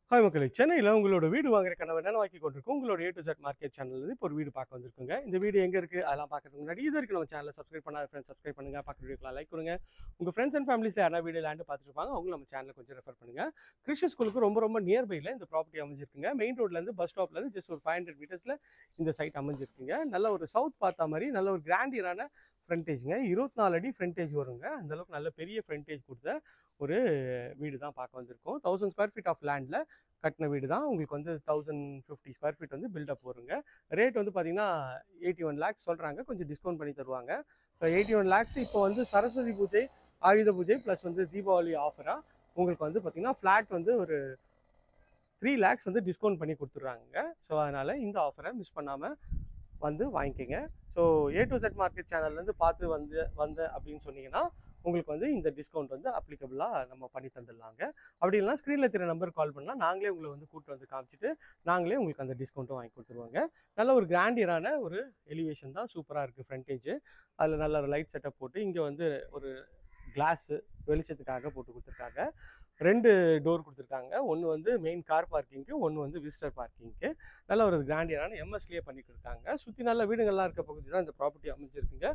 hi மக்களே சென்னையில் உங்களோட வீடு வாங்குற கனவை நினைவாக்கி கொண்டிருக்கும் உங்களோட A to Z market channel இப்போ ஒரு வீடு பார்க்க வந்திருக்குங்க இந்த வீடு எங்கே இருக்குது அதெல்லாம் பார்க்கறதுக்கு முன்னாடி இது வரைக்கும் நம்ம சேனலை சப்ஸ்கிரைப் பண்ணாத ஃப்ரெண்ட்ஸ் சப்ஸ்கிரைப் பண்ணுங்க பக்கத்து வீடியோக்கெலாம் லைக் கொடுங்க உங்கள் ஃப்ரெண்ட்ஸ் அண்ட் ஃபேமிலிஸில் யாரா வீடு லேண்டு பார்த்துட்டு இருப்பாங்க அவங்க நம்ம சேனலை கொஞ்சம் ரெஃபர் பண்ணுங்க கிறிஸ்டியன் ஸ்கூலுக்கு ரொம்ப ரொம்ப நியர்பையில் இந்த ப்ராப்பர்ட்டி அமைஞ்சிருக்குங்க மெயின் ரோட்லேருந்து பஸ் ஸ்டாப்லேருந்து ஜஸ்ட் ஒரு ஃபைவ் ஹண்ட்ரட் மீட்டர்ஸில் இந்த சைட் அமைஞ்சிருக்குங்க நல்ல ஒரு சவுத் பார்த்த மாதிரி நல்ல ஒரு கிராண்டியரான ஃப்ரண்டேஜ்ங்க இருபத்தி நாலு அடி ஃப்ரண்டேஜ் வருங்க அந்த அளவுக்கு நல்ல பெரிய ஃப்ரண்டேஜ் கொடுத்த ஒரு வீடு தான் பார்க்க வந்திருக்கோம் தௌசண்ட் ஸ்கொயர் ஃபீட் ஆஃப் லேண்டில் கட்டின வீடு தான் உங்களுக்கு வந்து தௌசண்ட் ஃபிஃப்டி ஸ்கொயர் ஃபீட் வந்து பில்டப் வருங்க ரேட் வந்து பார்த்தீங்கன்னா எயிட்டி ஒன் லேக்ஸ் சொல்கிறாங்க கொஞ்சம் டிஸ்கவுண்ட் பண்ணி தருவாங்க எயிட்டி ஒன் லேக்ஸ் இப்போ வந்து சரஸ்வதி பூஜை ஆயுத பூஜை ப்ளஸ் வந்து தீபாவளி ஆஃபராக உங்களுக்கு வந்து பார்த்தீங்கன்னா ஃப்ளாட் வந்து ஒரு த்ரீ லேக்ஸ் வந்து டிஸ்கவுண்ட் பண்ணி கொடுத்துட்றாங்க ஸோ அதனால் இந்த ஆஃபரை மிஸ் பண்ணாமல் வந்து வாங்கிக்கோங்க so A to Z market சேனல்லேருந்து பார்த்து வந்து வந்த அப்படின்னு சொன்னீங்கன்னா உங்களுக்கு வந்து இந்த டிஸ்கவுண்ட் வந்து அப்ளிகபிளாக நம்ம பண்ணி தந்துடலாங்க அப்படி இல்லைனா ஸ்க்ரீனில் தெரிய நம்பர் கால் பண்ணலாம் நாங்களே உங்களை வந்து கூப்பிட்டு வந்து காமிச்சிட்டு நாங்களே உங்களுக்கு அந்த டிஸ்கவுண்ட்டும் வாங்கி கொடுத்துருவாங்க நல்ல ஒரு கிராண்டியரான ஒரு எலிவேஷன் தான் சூப்பராக இருக்குது ஃப்ரண்டேஜ் அதில் நல்ல ஒரு லைட் செட்டப் போட்டு இங்கே வந்து ஒரு கிளாஸு வெளிச்சத்துக்காக போட்டு கொடுத்துருக்காங்க ரெண்டு டோர் கொடுத்துருக்காங்க ஒன்று வந்து மெயின் கார் பார்க்கிங்க்கு ஒன்று வந்து விசிட்டர் பார்க்கிங்க்கு நல்ல ஒரு கிராண்டியரான எம்எஸ்லேயே பண்ணி கொடுத்தாங்க சுற்றி நல்ல வீடுகள்லாம் இருக்க பகுதி தான் இந்த ப்ராப்பர்ட்டி அமைஞ்சிருக்குங்க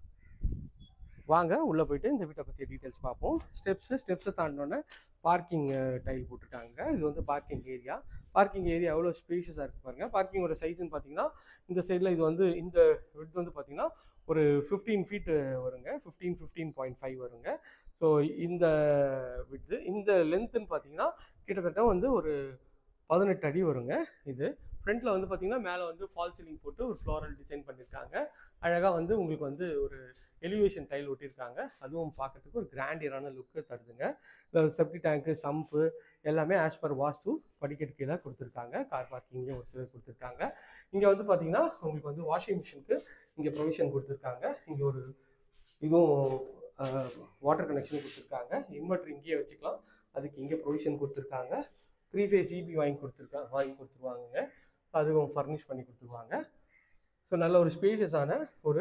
வாங்க உள்ளே போயிட்டு இந்த வீட்டை பற்றிய டீட்டெயில்ஸ் பார்ப்போம் ஸ்டெப்ஸு ஸ்டெப்ஸை தாண்டினோன்னே பார்க்கிங் டைல் போட்டிருக்காங்க இது வந்து பார்க்கிங் ஏரியா பார்க்கிங் ஏரியா எவ்வளோ ஸ்பேஷியஸாக இருக்குது பாருங்கள் பார்க்கிங்கோட சைஸ்ன்னு பார்த்தீங்கன்னா இந்த சைடில் இது வந்து இந்த விட் வந்து பார்த்தீங்கன்னா ஒரு ஃபிஃப்டீன் ஃபீட் வருங்க ஃபிஃப்டீன் ஃபிஃப்டீன் பாயிண்ட் ஃபைவ் வருங்க ஸோ இந்த விட்டு இந்த லென்த்துன்னு பார்த்தீங்கன்னா கிட்டத்தட்ட வந்து ஒரு பதினெட்டு அடி வருங்க இது ஃப்ரண்ட்டில் வந்து பார்த்தீங்கன்னா மேலே வந்து ஃபால் சீலிங் போட்டு ஒரு ஃப்ளோரல் டிசைன் பண்ணியிருக்காங்க அழகாக வந்து உங்களுக்கு வந்து ஒரு எலிவேஷன் டைல் ஒட்டியிருக்காங்க அதுவும் பார்க்கறதுக்கு ஒரு கிராண்டியரான லுக்கு தருதுங்க செப்டி டேங்க்கு சம்பு எல்லாமே ஆஸ் பர் வாஸ்து படிக்கட்டு கீழே கொடுத்துருக்காங்க கார் பார்க்கிங்லேயும் ஒரு சிலர் கொடுத்துருக்காங்க இங்கே வந்து பார்த்தீங்கன்னா உங்களுக்கு வந்து வாஷிங் மிஷினுக்கு இங்கே ப்ரொவிஷன் கொடுத்துருக்காங்க இங்கே ஒரு இதுவும் வாட்டர் கனெக்ஷன் கொடுத்துருக்காங்க இன்வெர்டர் இங்கேயே வச்சுக்கலாம் அதுக்கு இங்கே ப்ரொவிஷன் கொடுத்துருக்காங்க த்ரீ ஃபேஸ் இபி வாங்கி கொடுத்துருக்காங்க வாங்கி கொடுத்துருவாங்க அதுவும் ஃபர்னிஷ் பண்ணி கொடுத்துருவாங்க ஸோ நல்ல ஒரு ஸ்பேஷியஸான ஒரு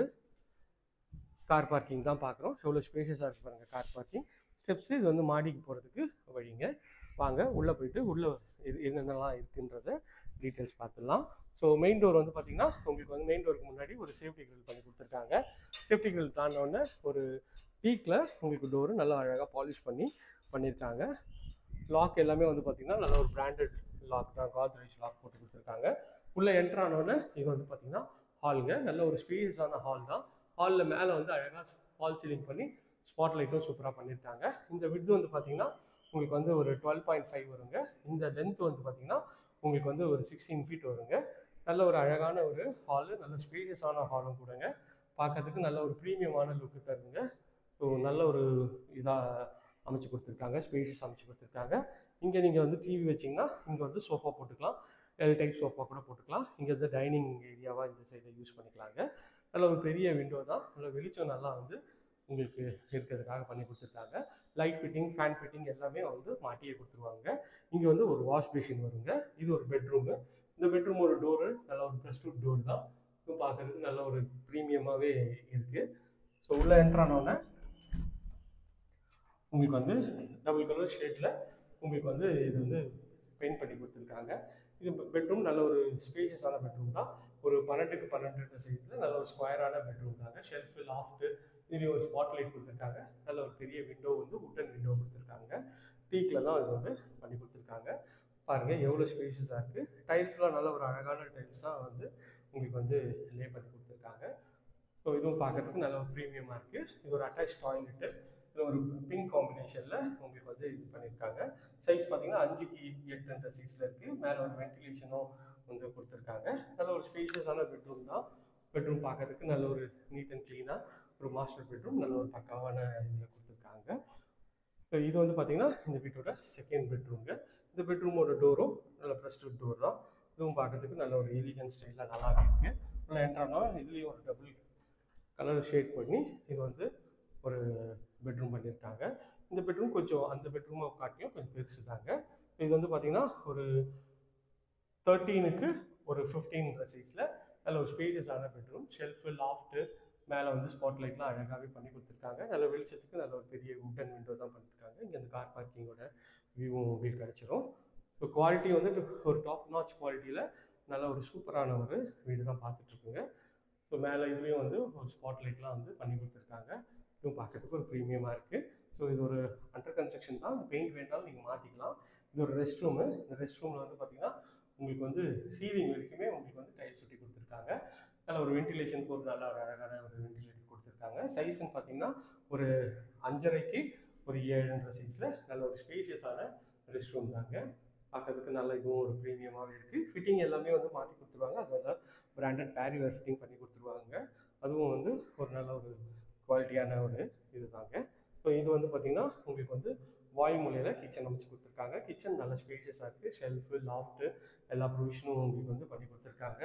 கார் பார்க்கிங் தான் பார்க்குறோம் எவ்வளோ ஸ்பேஷியஸாக இருக்கு பாருங்கள் கார் பார்க்கிங் ஸ்டெப்ஸு இது வந்து மாடிக்கு போகிறதுக்கு வழிங்க வாங்க உள்ளே போயிட்டு உள்ளே இது என்னென்னலாம் இருக்குன்றத டீட்டெயில்ஸ் பார்த்துடலாம் ஸோ மெயின் டோர் வந்து பார்த்தீங்கன்னா உங்களுக்கு வந்து மெயின் டோருக்கு முன்னாடி ஒரு சேஃப்டி கிரில் பண்ணி கொடுத்துருக்காங்க சேஃப்டி கிரில் தாண்டினோடனே ஒரு டீக்கில் உங்களுக்கு டோரு நல்லா அழகாக பாலிஷ் பண்ணி பண்ணியிருக்காங்க லாக் எல்லாமே வந்து பார்த்தீங்கன்னா நல்ல ஒரு பிராண்டட் லாக் தான் காத்ரேஜ் லாக் போட்டு கொடுத்துருக்காங்க உள்ளே என்ட்ரு ஆனோடனே இது வந்து பார்த்தீங்கன்னா ஹாலுங்க நல்ல ஒரு ஸ்பேஸான ஹால் தான் ஹாலில் மேலே வந்து அழகாக ஃபால் சீலிங் பண்ணி ஸ்பாட் லைட்டும் சூப்பராக பண்ணியிருக்காங்க இந்த விட்து வந்து பார்த்தீங்கன்னா உங்களுக்கு வந்து ஒரு டுவெல் பாயிண்ட் ஃபைவ் வருங்க இந்த லென்த் வந்து பார்த்தீங்கன்னா உங்களுக்கு வந்து ஒரு சிக்ஸ்டீன் ஃபீட் வருங்க நல்ல ஒரு அழகான ஒரு ஹாலு நல்ல ஸ்பேசியஸான ஹாலும் கூடங்க பார்க்கறதுக்கு நல்ல ஒரு ப்ரீமியமான லுக்கு தருங்க ஸோ நல்ல ஒரு இதாக அமைச்சு கொடுத்துருக்காங்க ஸ்பேஷியஸ் அமைச்சு கொடுத்துருக்காங்க இங்கே நீங்கள் வந்து டிவி வச்சிங்கன்னா இங்கே வந்து சோஃபா போட்டுக்கலாம் எல் டைப் சோஃபா கூட போட்டுக்கலாம் இங்கே வந்து டைனிங் ஏரியாவாக இந்த சைடில் யூஸ் பண்ணிக்கலாங்க நல்ல ஒரு பெரிய விண்டோ தான் நல்ல வெளிச்சம் நல்லா வந்து உங்களுக்கு இருக்கிறதுக்காக பண்ணி கொடுத்துருக்காங்க லைட் ஃபிட்டிங் ஃபேன் ஃபிட்டிங் எல்லாமே வந்து மாட்டியே கொடுத்துருவாங்க இங்கே வந்து ஒரு வாஷ் பேஷின் வருங்க இது ஒரு பெட்ரூமு இந்த பெட்ரூம் ஒரு டோரு நல்ல ஒரு ப்ரெஸ்டூட் டோர் தான் இது பார்க்கறதுக்கு நல்ல ஒரு ப்ரீமியமாகவே இருக்குது ஸோ உள்ளே என்ட்ரானோடனே உங்களுக்கு வந்து டபுள் கலர் ஷேடில் உங்களுக்கு வந்து இது வந்து பெயிண்ட் பண்ணி கொடுத்துருக்காங்க இது பெட்ரூம் நல்ல ஒரு ஸ்பேஷியஸான பெட்ரூம் தான் ஒரு பன்னெண்டுக்கு பன்னெண்டு சைஸில் நல்ல ஒரு ஸ்கொயரான பெட்ரூம் தாங்க ஷெல்ஃபு லாஃப்ட்டு இதுலேயும் ஒரு ஸ்பாட் லைட் கொடுத்துருக்காங்க நல்ல ஒரு பெரிய விண்டோ வந்து உட்டன் விண்டோ கொடுத்துருக்காங்க டீக்கில் தான் இது வந்து பண்ணி கொடுத்துருக்காங்க பாருங்கள் எவ்வளோ ஸ்பேஷியஸாக இருக்குது டைல்ஸ்லாம் நல்ல ஒரு அழகான டைல்ஸ் தான் வந்து உங்களுக்கு வந்து லே பண்ணி கொடுத்துருக்காங்க ஸோ இதுவும் பார்க்கறதுக்கு நல்ல ஒரு ப்ரீமியமாக இருக்குது இது ஒரு அட்டாச் டாய்லெட்டு இதில் ஒரு பிங்க் காம்பினேஷனில் உங்களுக்கு வந்து இது பண்ணியிருக்காங்க சைஸ் பார்த்தீங்கன்னா அஞ்சுக்கு எட்டுன்ற சைஸில் இருக்குது மேலே ஒரு வென்டிலேஷனும் வந்து கொடுத்துருக்காங்க நல்ல ஒரு ஸ்பேஷியஸான பெட்ரூம் தான் பெட்ரூம் பார்க்கறதுக்கு நல்ல ஒரு நீட் அண்ட் க்ளீனாக ஒரு மாஸ்டர் பெட்ரூம் நல்ல ஒரு பக்காவான இதில் கொடுத்துருக்காங்க ஸோ இது வந்து பார்த்தீங்கன்னா இந்த வீட்டோட செகண்ட் பெட்ரூம்ங்க இந்த பெட்ரூமோட டோரும் நல்ல ப்ரெஸ்டூட் டோர் தான் இதுவும் பார்க்கறதுக்கு நல்ல ஒரு எலிகன் ஸ்டைலில் நல்லா இருக்குது உள்ள என்ட்ரானா இதுலேயும் ஒரு டபுள் கலர் ஷேட் பண்ணி இது வந்து ஒரு பெட்ரூம் பண்ணியிருக்காங்க இந்த பெட்ரூம் கொஞ்சம் அந்த பெட்ரூமை காட்டியும் கொஞ்சம் பெருசு தாங்க இது வந்து பார்த்தீங்கன்னா ஒரு தேர்ட்டீனுக்கு ஒரு ஃபிஃப்டீன்ற சைஸில் நல்ல ஒரு ஸ்பேஷியஸான பெட்ரூம் ஷெல்ஃபு லாஃப்ட்டு மேலே வந்து ஸ்பாட் லைட்லாம் அழகாகவே பண்ணி கொடுத்துருக்காங்க நல்ல வெளிச்சத்துக்கு நல்ல ஒரு பெரிய உட்டன் விண்டோ தான் பண்ணியிருக்காங்க இங்கே இந்த கார் பார்க்கிங்கோட வியூவும் உங்களுக்கு கிடச்சிரும் ஸோ குவாலிட்டி வந்து ஒரு டாப் நாச் குவாலிட்டியில் நல்ல ஒரு சூப்பரான ஒரு வீடு தான் பார்த்துட்ருக்குங்க ஸோ மேலே இதுலேயும் வந்து ஒரு ஸ்பாட் லைட்லாம் வந்து பண்ணி கொடுத்துருக்காங்க இதுவும் பார்க்கறதுக்கு ஒரு ப்ரீமியமாக இருக்குது ஸோ இது ஒரு அண்டர் கன்ஸ்ட்ரக்ஷன் தான் பெயிண்ட் வேண்டாலும் நீங்கள் மாற்றிக்கலாம் இது ஒரு ரெஸ்ட் ரூமு இந்த ரெஸ்ட் ரூமில் வந்து பார்த்தீங்கன்னா உங்களுக்கு வந்து சீலிங் வரைக்குமே உங்களுக்கு வந்து டைல்ஸ் ஒட்டி கொடுத்துருக்காங்க நல்ல ஒரு வென்டிலேஷனுக்கு ஒரு நல்ல ஒரு அழகான ஒரு வென்டிலேட்டர் கொடுத்துருக்காங்க சைஸ்ன்னு பார்த்தீங்கன்னா ஒரு அஞ்சரைக்கு ஒரு ஏழுன்ற சைஸில் நல்ல ஒரு ஸ்பேஷியஸான ரெஸ்ட் ரூம் தாங்க பார்க்கறதுக்கு நல்ல இதுவும் ஒரு ப்ரீமியமாகவே இருக்குது ஃபிட்டிங் எல்லாமே வந்து மாற்றி கொடுத்துருவாங்க அது நல்ல பிராண்டட் பேரிவேர் ஃபிட்டிங் பண்ணி கொடுத்துருவாங்க அதுவும் வந்து ஒரு நல்ல ஒரு குவாலிட்டியான ஒரு இது தாங்க ஸோ இது வந்து பார்த்திங்கன்னா உங்களுக்கு வந்து வாயு மூலையில் கிச்சன் அமைச்சு கொடுத்துருக்காங்க கிச்சன் நல்ல ஸ்பேஷியஸாக இருக்குது ஷெல்ஃபு லாஃப்ட்டு எல்லா ப்ரொவிஷனும் உங்களுக்கு வந்து பண்ணி கொடுத்துருக்காங்க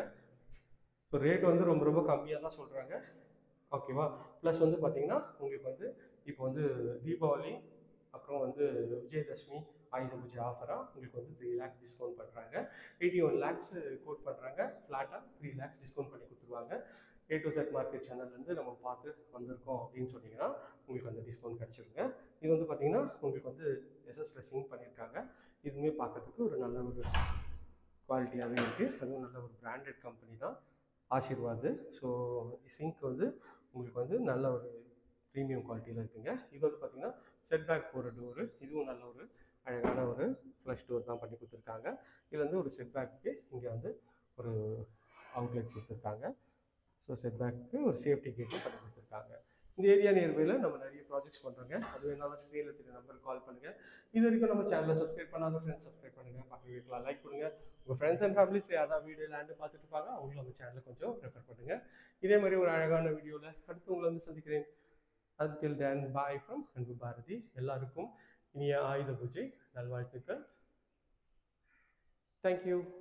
ஸோ ரேட் வந்து ரொம்ப ரொம்ப கம்மியாக தான் சொல்கிறாங்க ஓகேவா ப்ளஸ் வந்து பார்த்தீங்கன்னா உங்களுக்கு வந்து இப்போ வந்து தீபாவளி அப்புறம் வந்து விஜயதசமி ஆயுத பூஜை ஆஃபராக உங்களுக்கு வந்து த்ரீ லேக்ஸ் டிஸ்கவுண்ட் பண்ணுறாங்க எயிட்டி ஒன் லேக்ஸ் கோட் பண்ணுறாங்க ஃப்ளாட்டாக த்ரீ லேக்ஸ் டிஸ்கவுண்ட் பண்ணி கொடுத்துருவாங்க ஏ டு செட் மார்க்கெட் சேனல்லேருந்து நம்ம பார்த்து வந்திருக்கோம் அப்படின்னு சொன்னீங்கன்னா உங்களுக்கு அந்த டிஸ்கவுண்ட் கிடச்சிருங்க இது வந்து பார்த்தீங்கன்னா உங்களுக்கு வந்து எஸ்எஸ்ல சிங்க் பண்ணியிருக்காங்க இதுவுமே பார்க்கறதுக்கு ஒரு நல்ல ஒரு குவாலிட்டியாகவே இருக்குது அதுவும் நல்ல ஒரு பிராண்டட் கம்பெனி தான் ஆசீர்வாத் ஸோ சிங்க் வந்து உங்களுக்கு வந்து நல்ல ஒரு ப்ரீமியம் குவாலிட்டியில் இருக்குங்க இது வந்து பார்த்தீங்கன்னா செட் பேக் போகிற டோரு இதுவும் நல்ல ஒரு அழகான ஒரு ஃப்ளஷ் டோர் தான் பண்ணி கொடுத்துருக்காங்க இது வந்து ஒரு செட் பேக்கு இங்கே வந்து ஒரு அவுட்லெட் கொடுத்துருக்காங்க ஸோ செட் பேக்கு ஒரு சேஃப்டி கேட்டும் பண்ணி கொடுத்துருக்காங்க இந்த ஏரியா நியர்பையில் நம்ம நிறைய ப்ராஜெக்ட்ஸ் பண்ணுறோங்க அது வேணாலும் ஸ்க்ரீனில் தெரிய நம்பருக்கு கால் பண்ணுங்கள் இது வரைக்கும் நம்ம சேனலை சப்ஸ்கிரைப் பண்ணாத ஃப்ரெண்ட்ஸ் சப்ஸ்கிரைப் பண்ணுங்கள் பக்கத்து வீட்டில் லைக் கொடுங்க உங்கள் ஃப்ரெண்ட்ஸ் அண்ட் ஃபேமிலிஸில் யாராவது வீடியோ லேண்டு பார்த்துட்டு இருப்பாங்க அவங்களும் நம்ம சேனலை கொஞ்சம் ப்ரிஃபர் பண்ணுங்கள் இதே மாதிரி ஒரு அழகான வீடியோவில் அடுத்து உங்களை வந்து சந்திக்கிறேன் until then பாய் ஃப்ரம் அன்பு பாரதி எல்லாருக்கும் இனிய ஆயுத பூஜை நல்வாழ்த்துக்கள் தேங்க்யூ